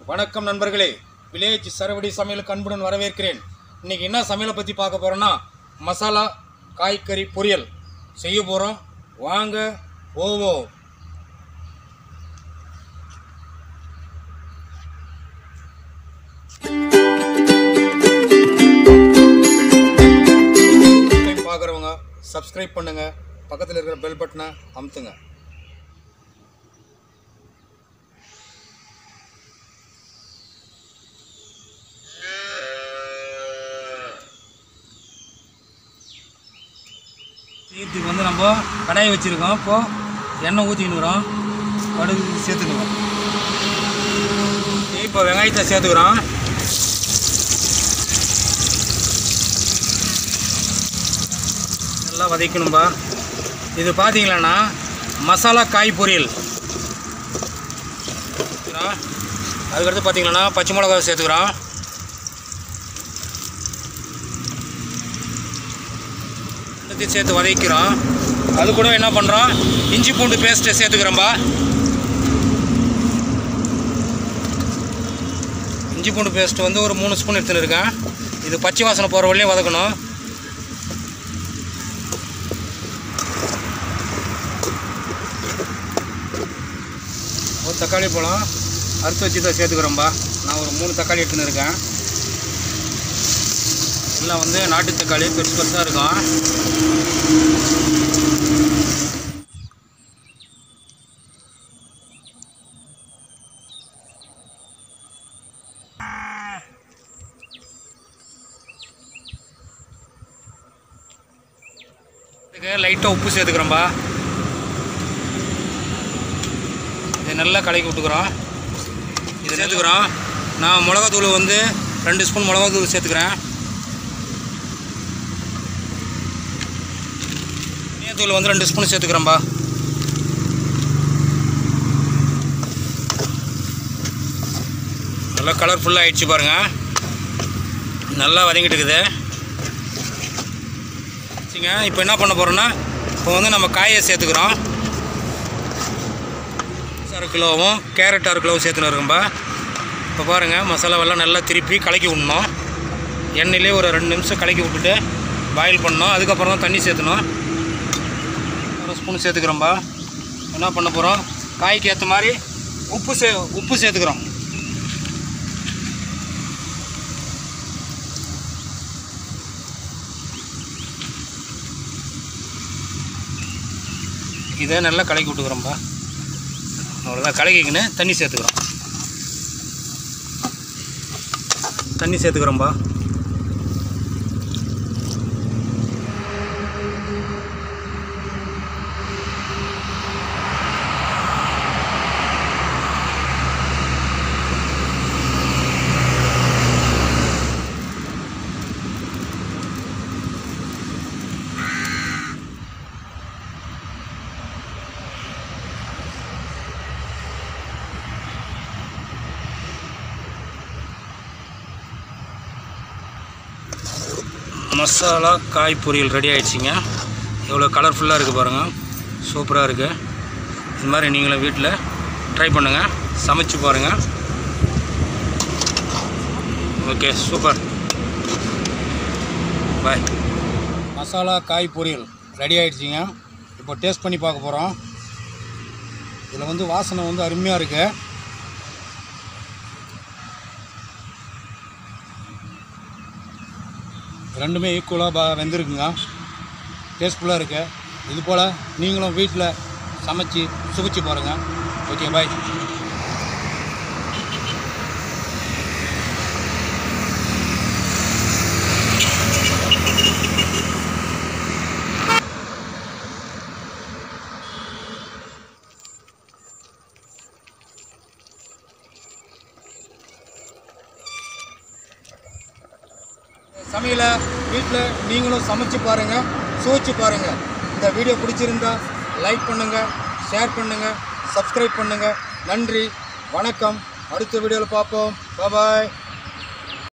வணக்கம் நண்பர்களே வில்லேஜ் சரவடி சமையலுக்கு அன்புடன் வரவேற்கிறேன் இன்னைக்கு என்ன சமையலை பற்றி பார்க்க போகிறோன்னா மசாலா காய்கறி பொரியல் செய்ய போகிறோம் வாங்க ஓவோ பார்க்குறவங்க சப்ஸ்கிரைப் பண்ணுங்க பக்கத்தில் இருக்கிற பெல் பட்டனை அமுத்துங்க தீர்த்துக்கு வந்து நம்ம கடாயை வச்சுருக்கோம் இப்போது எண்ணெய் ஊற்றிக்கினுக்குறோம் கடுகு சேர்த்துக்கணும் இப்போ வெங்காயத்தை சேர்த்துக்கிறோம் நல்லா வதக்கணும்பா இது பார்த்தீங்களன்னா மசாலா காய் பொரியல் சேர்த்துக்கிறோம். அதுக்கடுத்து பார்த்தீங்கன்னா பச்சை மிளகா சேர்த்துக்கிறோம் எல்லாத்தையும் சேர்த்து வதக்கிறோம் அது கூட என்ன பண்ணுறோம் இஞ்சி பூண்டு பேஸ்ட்டை சேர்த்துக்கிறோம்பா இஞ்சி பூண்டு பேஸ்ட் வந்து ஒரு மூணு ஸ்பூன் எடுத்துன்னு இருக்கேன் இது பச்சை வாசனை போகிற வரையும் வதக்கணும் ஒரு தக்காளி பழம் அறுத்து வச்சு தான் சேர்த்துக்கிறோம்பா நான் ஒரு மூணு தக்காளி எடுத்துன்னு இருக்கேன் எல்லாம் வந்து நாட்டு தக்காளி பெருசு பெருசாக இருக்கும் இதுக்கு லைட்டாக உப்பு சேர்த்துக்கிறோம்பா இது நல்லா கலக்கி விட்டுக்கிறோம் இது சேர்த்துக்கிறோம் நான் மிளகாத்தூள் வந்து ரெண்டு ஸ்பூன் மிளகாத்தூள் சேர்த்துக்கிறேன் தூள் வந்து ரெண்டு ஸ்பூன் சேர்த்துக்கிறேன்பா நல்லா கலர்ஃபுல்லாக ஆயிடுச்சு பாருங்கள் நல்லா வதங்கிட்டு இருக்குது சரிங்க இப்போ என்ன பண்ண போகிறோன்னா இப்போ வந்து நம்ம காயை சேர்த்துக்கிறோம் அரை கிலோவும் கேரட் அரை கிலோவும் சேர்த்துன்னு இருக்கோம்பா இப்போ பாருங்கள் மசாலாவெல்லாம் நல்லா திருப்பி கலக்கி விடணும் எண்ணெயிலே ஒரு ரெண்டு நிமிஷம் கலக்கி விட்டுட்டு பாயில் பண்ணணும் அதுக்கப்புறம் தான் தண்ணி சேர்த்தணும் ஒரு ஸ்பூன் சேர்த்துக்கிறோம்பா என்ன பண்ண போகிறோம் காய்க்கு ஏற்ற மாதிரி உப்பு சே உப்பு சேர்த்துக்கிறோம் இதை நல்லா கலக்கி விட்டுக்கிறோம்பா அவ்வளோதான் கலக்கிக்கின்னு தண்ணி சேர்த்துக்கிறோம் தண்ணி சேர்த்துக்கிறோம்பா மசாலா காய் பொரியல் ரெடி ஆயிடுச்சுங்க எவ்வளோ கலர்ஃபுல்லாக இருக்குது பாருங்கள் சூப்பராக இருக்குது இது மாதிரி நீங்களும் வீட்டில் ட்ரை பண்ணுங்கள் சமைச்சு பாருங்கள் ஓகே சூப்பர் பாய் மசாலா காய் பொரியல் ரெடி ஆயிடுச்சுங்க இப்போ டேஸ்ட் பண்ணி பார்க்க போகிறோம் இதில் வந்து வாசனை வந்து அருமையாக இருக்குது ரெண்டுமே ஈக்குவலாக பா வெந்திருக்குங்க டேஸ்ட்ஃபுல்லாக இருக்கு இது போல் நீங்களும் வீட்டில் சமைச்சு சுவைச்சு பாருங்கள் ஓகே பாய் சமையலை வீட்டில் நீங்களும் சமைச்சு பாருங்கள் சுவைச்சு பாருங்கள் இந்த வீடியோ பிடிச்சிருந்தா லைக் பண்ணுங்கள் ஷேர் பண்ணுங்கள் சப்ஸ்கிரைப் பண்ணுங்கள் நன்றி வணக்கம் அடுத்த வீடியோவில் பார்ப்போம் பாய்